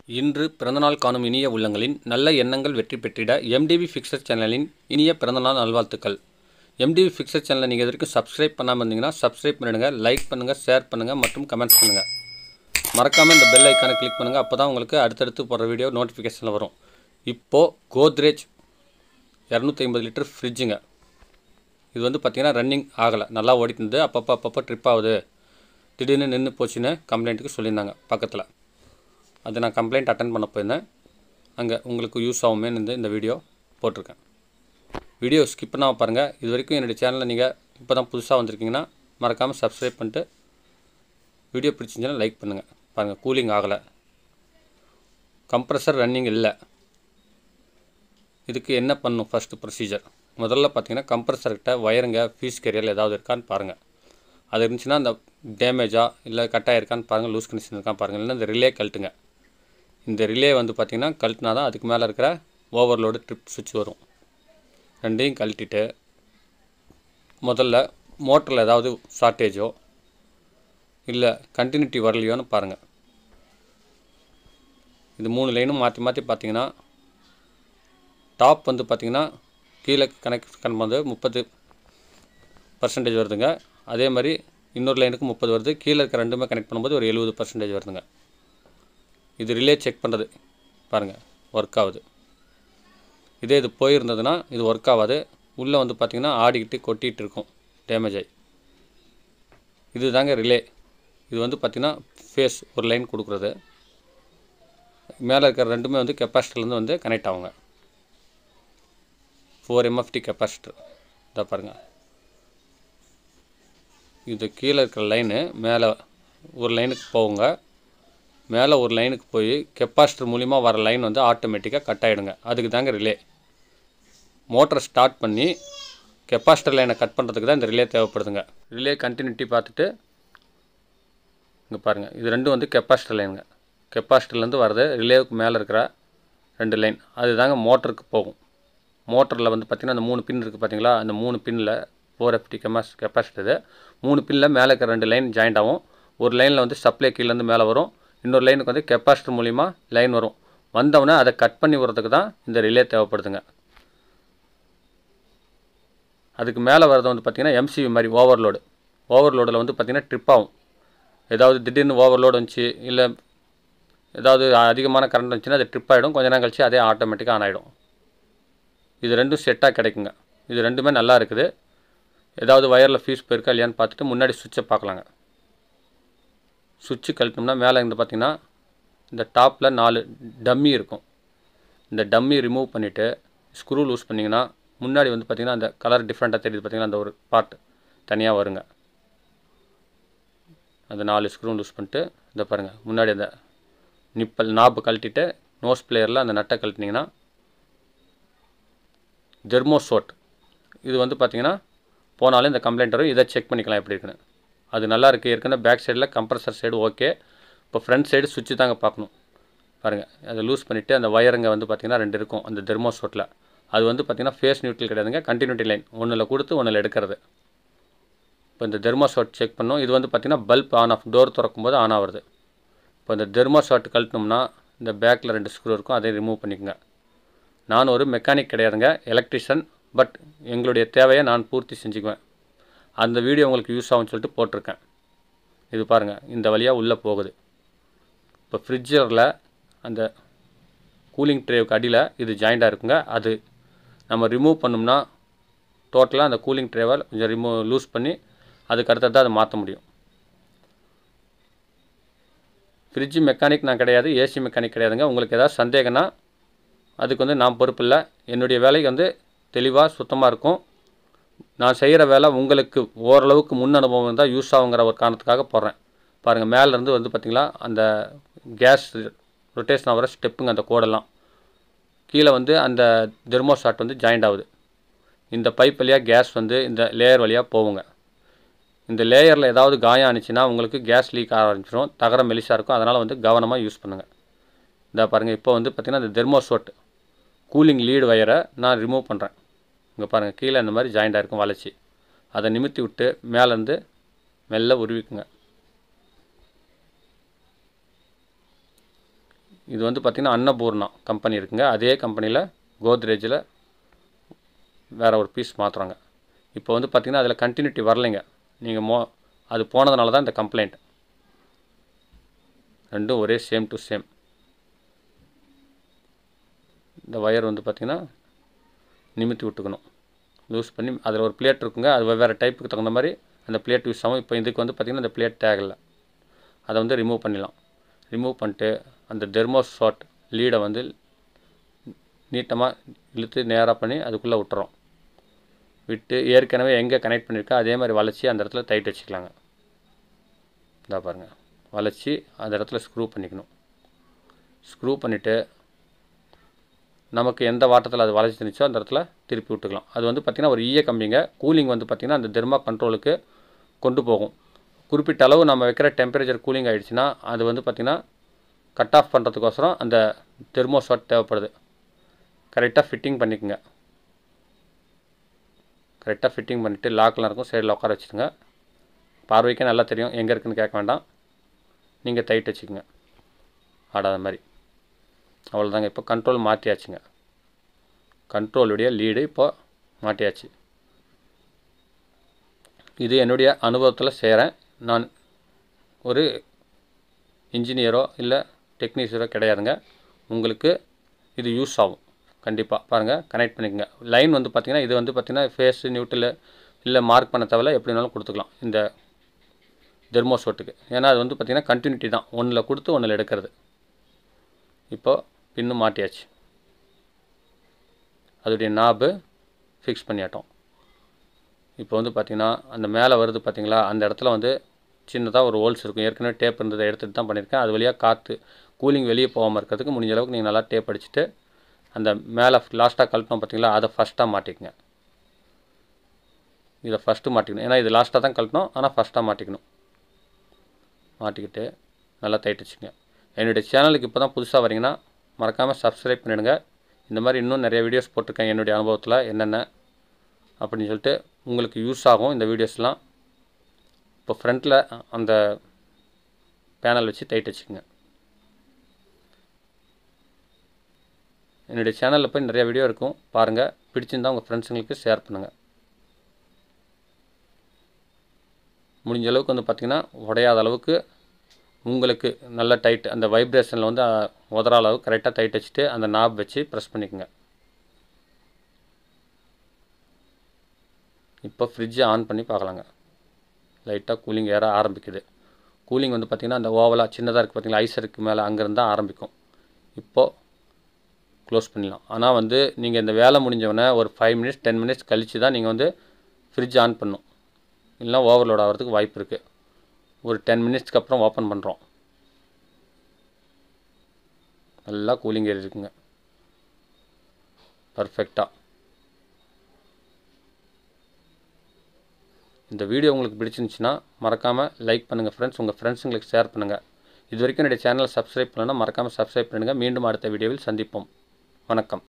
இன்று பிறந்தநாள் காணும் இனிய உள்ளங்களின் நல்ல எண்ணங்கள் வெற்றி பெற்றிட எம்டிவி ஃபிக்சர் சேனலின் இனிய பிறந்தநாள் நல்வாழ்த்துக்கள் எம்டிவி ஃபிக்சர் சேனலை நீங்கள் இது வரைக்கும் சப்ஸ்கிரைப் பண்ணாமல் இருந்தீங்கன்னா சப்ஸ்கிரைப் பண்ணிடுங்க லைக் பண்ணுங்கள் ஷேர் பண்ணுங்கள் மற்றும் கமெண்ட்ஸ் பண்ணுங்கள் மறக்காமல் இந்த பெல் ஐக்கானை கிளிக் பண்ணுங்கள் அப்போ தான் உங்களுக்கு அடுத்தடுத்து போடுற வீடியோ நோட்டிஃபிகேஷனில் வரும் இப்போது கோத்ரேஜ் இரநூத்தி ஐம்பது லிட்டர் ஃப்ரிட்ஜுங்க இது வந்து பார்த்திங்கன்னா ரன்னிங் ஆகலை நல்லா ஓடிட்டு இருந்தது அப்பப்போ அப்பப்போ ட்ரிப் ஆகுது திடீர்னு நின்று போச்சுன்னு கம்ப்ளைண்ட்டுக்கு சொல்லியிருந்தாங்க பக்கத்தில் அது நான் கம்ப்ளைண்ட் அட்டன் பண்ண போயிருந்தேன் அங்கே உங்களுக்கு யூஸ் ஆகுமேன்னு இந்த இந்த வீடியோ போட்டிருக்கேன் வீடியோ ஸ்கிப் பண்ணாமல் பாருங்கள் இது வரைக்கும் என்னுடைய சேனலில் நீங்கள் இப்போ தான் புதுசாக வந்திருக்கீங்கன்னா மறக்காமல் சப்ஸ்கிரைப் பண்ணிட்டு வீடியோ பிடிச்சிருந்துச்சுன்னா லைக் பண்ணுங்கள் பாருங்கள் கூலிங் ஆகலை கம்ப்ரஸர் ரன்னிங் இல்லை இதுக்கு என்ன பண்ணணும் ஃபஸ்ட்டு ப்ரொசீஜர் முதல்ல பார்த்தீங்கன்னா கம்ப்ரஸர்கிட்ட வயருங்க ஃபீஸ் கேரியர் ஏதாவது இருக்கான்னு பாருங்கள் அது இருந்துச்சுன்னா அந்த டேமேஜா இல்லை கட்டாக இருக்கான்னு பாருங்கள் லூஸ் கண்டிஷன் இருக்கான்னு பாருங்கள் இல்லைன்னா இந்த ரிலே கழட்டுங்க இந்த ரிலே வந்து பார்த்திங்கன்னா கழட்டினா தான் அதுக்கு மேலே இருக்கிற ஓவர்லோடு ட்ரிப் சுவிட்ச் வரும் ரெண்டையும் கழட்டிட்டு முதல்ல மோட்டரில் ஏதாவது ஷார்ட்டேஜோ இல்லை கண்டினியூட்டி வரலையோன்னு பாருங்கள் இது மூணு லைனும் மாற்றி மாற்றி பார்த்தீங்கன்னா டாப் வந்து பார்த்திங்கன்னா கீழே கனெக்ட் பண்ணும்போது முப்பது பர்சன்டேஜ் வருதுங்க அதே மாதிரி இன்னொரு லைனுக்கு முப்பது வருது கீழே இருக்க ரெண்டுமே கனெக்ட் பண்ணும்போது ஒரு எழுபது பர்சன்டேஜ் வருதுங்க இது ரிலே செக் பண்ணுறது பாருங்கள் ஒர்க் ஆகுது இதே இது போயிருந்ததுன்னா இது ஒர்க் ஆகாது உள்ளே வந்து பார்த்திங்கன்னா ஆடிக்கிட்டு கொட்டிகிட்டு இருக்கும் டேமேஜ் ஆகி இது தாங்க ரிலே இது வந்து பார்த்திங்கன்னா ஃபேஸ் ஒரு லைன் கொடுக்குறது மேலே இருக்கிற ரெண்டுமே வந்து கெப்பாசிட்டர்லேருந்து வந்து கனெக்ட் ஆகுங்க ஃபோர் எம்எஃப்டி கெப்பாசிட்டர் இதை பாருங்கள் இது கீழே இருக்கிற லைனு மேலே ஒரு லைனுக்கு போகுங்க மேலே ஒரு லைனுக்கு போய் கெப்பாசிட்டர் மூலிமா வர லைன் வந்து ஆட்டோமேட்டிக்காக கட் ஆகிடுங்க அதுக்கு தாங்க ரிலே மோட்டரை ஸ்டார்ட் பண்ணி கெப்பாசிட்டர் லைனை கட் பண்ணுறதுக்கு தான் இந்த ரிலே தேவைப்படுதுங்க ரிலே கண்டினியூட்டி பார்த்துட்டு இங்கே பாருங்கள் இது ரெண்டும் வந்து கெப்பாசிட்டர் லைனுங்க கெப்பாசிட்டர்லேருந்து வர்றது ரிலேவுக்கு மேலே இருக்கிற ரெண்டு லைன் அது தாங்க மோட்டருக்கு போகும் மோட்டரில் வந்து பார்த்திங்கன்னா அந்த மூணு பின் இருக்குது பார்த்தீங்களா அந்த மூணு பின்னில் ஃபோர் எஃப்டி கெமாஸ் கெப்பாசிட்டர் மூணு பின்னில் மேலே இருக்கிற ரெண்டு லைன் ஜாயிண்ட் ஆகும் ஒரு லைனில் வந்து சப்ளை கீழேருந்து மேலே வரும் இன்னொரு லைனுக்கு வந்து கெப்பாசிட்டர் மூலிமா லைன் வரும் வந்தவொடனே அதை கட் பண்ணி விடுறதுக்கு தான் இந்த ரிலே தேவைப்படுதுங்க அதுக்கு மேலே வர்றது வந்து பார்த்திங்கன்னா எம்சிவி மாதிரி ஓவர்லோடு ஓவர்லோடில் வந்து பார்த்திங்கன்னா ட்ரிப் ஆகும் ஏதாவது திடீர்னு ஓவர்லோடு வந்துச்சு இல்லை ஏதாவது அதிகமான கரண்ட் வந்துச்சுன்னா அது ட்ரிப் ஆகிடும் கொஞ்ச நேரம் கழிச்சு அதே ஆட்டோமேட்டிக்காக ஆன் ஆகிடும் இது ரெண்டும் செட்டாக கிடைக்குங்க இது ரெண்டுமே நல்லா இருக்குது ஏதாவது வயரில் ஃபியூஸ் போயிருக்கா இல்லையான்னு பார்த்துட்டு முன்னாடி சுவிட்சை பார்க்கலாங்க சுவிட்சு கழட்டினோம்னா மேலே இருந்து பார்த்திங்கன்னா இந்த டாப்பில் நாலு டம்மி இருக்கும் இந்த டம்மி ரிமூவ் பண்ணிவிட்டு ஸ்க்ரூ லூஸ் பண்ணிங்கன்னா முன்னாடி வந்து பார்த்திங்கன்னா அந்த கலர் டிஃப்ரெண்ட்டாக தெரியுது பார்த்திங்கன்னா அந்த ஒரு பார்ட் தனியாக வருங்க அந்த நாலு ஸ்க்ரூ லூஸ் பண்ணிட்டு இந்த பாருங்கள் முன்னாடி அந்த நிப்பல் நாப்பு கழட்டிட்டு நோஸ் பிளேயரில் அந்த நட்டை கழட்டினீங்கன்னா ஜெர்மோசோட் இது வந்து பார்த்திங்கன்னா போனாலும் இந்த கம்ப்ளைண்ட் வரும் இதை செக் பண்ணிக்கலாம் எப்படி இருக்குன்னு அது நல்லா இருக்குது ஏற்கனவே பேக் சைடில் கம்ப்ரஸர் சைடு ஓகே இப்போ ஃப்ரண்ட் சைடு சுவிட்சு தாங்க பார்க்கணும் பாருங்கள் அதை லூஸ் பண்ணிவிட்டு அந்த வயருங்க வந்து பார்த்திங்கன்னா ரெண்டு இருக்கும் அந்த தெர்மோசோட்டில் அது வந்து பார்த்திங்கன்னா ஃபேஸ் நியூட்ரல் கிடையாதுங்க கண்டினியூட்டி லைன் ஒன்றில் கொடுத்து ஒன்றில் எடுக்கிறது இப்போ இந்த தெர்மோசோட் செக் பண்ணோம் இது வந்து பார்த்திங்கன்னா பல்ப் ஆன் ஆஃப் டோர் திறக்கும் போது ஆன் ஆகுது இப்போ இந்த தெர்மோசாட் கழட்டினோம்னா இந்த பேக்கில் ரெண்டு ஸ்க்ரூ இருக்கும் அதை ரிமூவ் பண்ணிக்கோங்க நான் ஒரு மெக்கானிக் கிடையாதுங்க எலக்ட்ரிஷியன் பட் எங்களுடைய தேவையை நான் பூர்த்தி செஞ்சுக்குவேன் அந்த வீடியோ உங்களுக்கு யூஸ் ஆகும்னு சொல்லிட்டு போட்டிருக்கேன் இது பாருங்கள் இந்த வழியாக உள்ளே போகுது இப்போ ஃப்ரிட்ஜரில் அந்த கூலிங் ட்ரேவுக்கு அடியில் இது ஜாயிண்டாக இருக்குங்க அது நம்ம ரிமூவ் பண்ணோம்னா டோட்டலாக அந்த கூலிங் ட்ரேவை கொஞ்சம் ரிமூவ் லூஸ் பண்ணி அதுக்கு அடுத்தது அதை மாற்ற முடியும் ஃப்ரிட்ஜ் மெக்கானிக் நான் கிடையாது ஏசி மெக்கானிக் கிடையாதுங்க உங்களுக்கு ஏதாவது சந்தேகம்னா அதுக்கு வந்து நான் பொறுப்பு இல்லை என்னுடைய வேலைக்கு வந்து தெளிவாக சுத்தமாக இருக்கும் நான் செய்கிற வேலை உங்களுக்கு ஓரளவுக்கு முன் அனுபவம் இருந்தால் யூஸ் ஆகுங்கிற ஒரு காரணத்துக்காக போடுறேன் பாருங்கள் மேலேருந்து வந்து பார்த்திங்களா அந்த கேஸ் ரொட்டேஷன் ஆகிற ஸ்டெப்புங்க அந்த கோடெல்லாம் கீழே வந்து அந்த தெர்மோசாட் வந்து ஜாயிண்ட் ஆகுது இந்த பைப் வழியாக கேஸ் வந்து இந்த லேயர் வழியாக போகுங்க இந்த லேயரில் ஏதாவது காயம் ஆனிச்சுன்னா உங்களுக்கு கேஸ் லீக் ஆரம்பிச்சிடும் தகரம் மெலிசாக இருக்கும் அதனால் வந்து கவனமாக யூஸ் பண்ணுங்கள் இந்த பாருங்கள் இப்போ வந்து பார்த்திங்கன்னா இந்த தெர்மோசோட் கூலிங் லீடு வயரை நான் ரிமூவ் பண்ணுறேன் இங்கே பாருங்கள் கீழே இந்த மாதிரி ஜாயிண்டாக இருக்கும் வளைச்சி அதை நிமித்தி விட்டு மேலேருந்து மெல்ல உருவிக்குங்க இது வந்து பார்த்திங்கன்னா அன்னபூர்ணா கம்பெனி இருக்குங்க அதே கம்பெனியில் கோத்ரேஜில் வேறு ஒரு பீஸ் மாற்றுறாங்க இப்போ வந்து பார்த்திங்கன்னா அதில் கண்டினியூட்டி வரலைங்க நீங்கள் மோ அது போனதுனால தான் இந்த கம்ப்ளைண்ட் ரெண்டும் ஒரே சேம் டு சேம் இந்த ஒயர் வந்து பார்த்திங்கன்னா நிமித்தி விட்டுக்கணும் லூஸ் பண்ணி அதில் ஒரு பிளேட் இருக்குங்க அது வெவ்வேறு டைப்புக்கு தகுந்த மாதிரி அந்த பிளேட் யூஸ் ஆகும் இப்போ இதுக்கு வந்து பார்த்திங்கன்னா இந்த பிளேட் தேகலை அதை வந்து ரிமூவ் பண்ணிடலாம் ரிமூவ் பண்ணிட்டு அந்த தெர்மோஸ் ஷாட் லீடை வந்து நீட்டமாக இழுத்து நேராக பண்ணி அதுக்குள்ளே விட்டுறோம் விட்டு ஏற்கனவே எங்கே கனெக்ட் பண்ணியிருக்கோ அதே மாதிரி வளைச்சி அந்த இடத்துல டைட் வச்சுக்கலாங்க இதா பாருங்கள் வளைச்சி அந்த இடத்துல ஸ்க்ரூ பண்ணிக்கணும் ஸ்க்ரூ பண்ணிவிட்டு நமக்கு எந்த வாட்டத்தில் அது வளைச்சி இருந்துச்சோ அந்த இடத்துல திருப்பி விட்டுக்கலாம் அது வந்து பார்த்திங்கன்னா ஒரு ஈய கம்பிங்க கூலிங் வந்து பார்த்திங்கன்னா அந்த தெர்மா கண்ட்ரோலுக்கு கொண்டு போகும் குறிப்பிட்ட அளவு நம்ம வைக்கிற டெம்பரேச்சர் கூலிங் ஆகிடுச்சுன்னா அது வந்து பார்த்திங்கன்னா கட் ஆஃப் பண்ணுறதுக்கோசரம் அந்த தெர்மோஸ்வாட் தேவைப்படுது கரெக்டாக ஃபிட்டிங் பண்ணிக்கோங்க கரெக்டாக ஃபிட்டிங் பண்ணிவிட்டு லாக்லாம் இருக்கும் சைடில் உட்கார வச்சுருங்க பார்வைக்கே நல்லா தெரியும் எங்கே இருக்குன்னு கேட்க வேண்டாம் நீங்கள் டைட் வச்சுக்கோங்க ஆடாத மாதிரி அவ்வளோதாங்க இப்போ கண்ட்ரோல் மாற்றியாச்சுங்க கண்ட்ரோலுடைய லீடு இப்போ மாட்டியாச்சு இது என்னுடைய அனுபவத்தில் செய்கிறேன் நான் ஒரு இன்ஜினியரோ இல்லை டெக்னீஷியரோ கிடையாதுங்க உங்களுக்கு இது யூஸ் ஆகும் கண்டிப்பாக பாருங்கள் கனெக்ட் பண்ணிக்கோங்க லைன் வந்து பார்த்திங்கன்னா இது வந்து பார்த்திங்கன்னா ஃபேஸு நியூட்டில் இல்லை மார்க் பண்ண தேவையில்ல எப்படி வேணாலும் கொடுத்துக்கலாம் இந்த தெர்மோசோட்டுக்கு ஏன்னா அது வந்து பார்த்திங்கன்னா கண்டினியூட்டி தான் ஒன்றில் கொடுத்து ஒன்றில் எடுக்கிறது இப்போ பின்னு மாட்டியாச்சு அதோடைய நாபு ஃபிக்ஸ் பண்ணியாட்டோம் இப்போ வந்து பார்த்திங்கன்னா அந்த மேலே வருது பார்த்தீங்களா அந்த இடத்துல வந்து சின்னதாக ஒரு ஹோல்ஸ் இருக்கும் ஏற்கனவே டேப் இருந்ததை எடுத்துகிட்டு தான் பண்ணியிருக்கேன் அது வழியாக காற்று கூலிங் வெளியே போகாமல் இருக்கிறதுக்கு முடிஞ்ச அளவுக்கு நீங்கள் நல்லா டேப் அடிச்சுட்டு அந்த மேலே லாஸ்ட்டாக கழட்டினோம் பார்த்தீங்களா அதை ஃபஸ்ட்டாக மாட்டிக்கங்க இதை ஃபஸ்ட்டு மாட்டிக்கணும் ஏன்னா இது லாஸ்ட்டாக தான் கழட்டணும் ஆனால் ஃபஸ்ட்டாக மாட்டிக்கணும் மாட்டிக்கிட்டு நல்லா டைட் வச்சுக்கங்க என்னுடைய சேனலுக்கு இப்போ தான் புதுசாக வரீங்கன்னா மறக்காமல் சப்ஸ்கிரைப் பண்ணிவிடுங்க இந்த மாதிரி இன்னும் நிறைய வீடியோஸ் போட்டிருக்கேன் என்னுடைய அனுபவத்தில் என்னென்ன அப்படின்னு சொல்லிட்டு உங்களுக்கு யூஸ் ஆகும் இந்த வீடியோஸ்லாம் இப்போ ஃப்ரண்ட்டில் அந்த பேனல் வச்சு டைட் வச்சுக்கோங்க என்னுடைய சேனலில் போய் நிறைய வீடியோ இருக்கும் பாருங்கள் பிடிச்சிருந்தா உங்கள் ஃப்ரெண்ட்ஸுங்களுக்கு ஷேர் பண்ணுங்கள் முடிஞ்ச அளவுக்கு வந்து பார்த்திங்கன்னா உடையாத அளவுக்கு உங்களுக்கு நல்ல டைட் அந்த வைப்ரேஷனில் வந்து உதற அளவு கரெக்டாக டைட் வச்சுட்டு அந்த நாப் வச்சு ப்ரெஸ் பண்ணிக்கோங்க இப்போ ஃப்ரிட்ஜை ஆன் பண்ணி பார்க்கலாங்க லைட்டாக கூலிங் ஏற ஆரம்பிக்குது கூலிங் வந்து பார்த்திங்கன்னா அந்த ஓவலாக சின்னதாக இருக்குது பார்த்திங்களா ஐஸருக்கு மேலே அங்கேருந்து தான் ஆரம்பிக்கும் இப்போது க்ளோஸ் பண்ணிடலாம் ஆனால் வந்து நீங்கள் இந்த வேலை முடிஞ்சவொடனே ஒரு ஃபைவ் மினிட்ஸ் டென் மினிட்ஸ் கழித்து தான் நீங்கள் வந்து ஃப்ரிட்ஜ் ஆன் பண்ணும் இல்லைனா ஓவர்லோட் ஆகிறதுக்கு வாய்ப்பு இருக்குது ஒரு டென் மினிட்ஸ்க்கு அப்புறம் ஓப்பன் பண்ணுறோம் நல்லா கூலிங் ஏறி இருக்குங்க பர்ஃபெக்டாக இந்த வீடியோ உங்களுக்கு பிடிச்சிருந்துச்சுன்னா மறக்காமல் லைக் பண்ணுங்கள் ஃப்ரெண்ட்ஸ் உங்கள் ஃப்ரெண்ட்ஸுங்களுக்கு ஷேர் பண்ணுங்கள் இது வரைக்கும் என்னுடைய சேனலை சப்ஸ்கிரைப் பண்ணலன்னா மறக்காமல் சப்ஸ்கிரைப் பண்ணுங்கள் மீண்டும் அடுத்த வீடியோவில் சந்திப்போம் வணக்கம்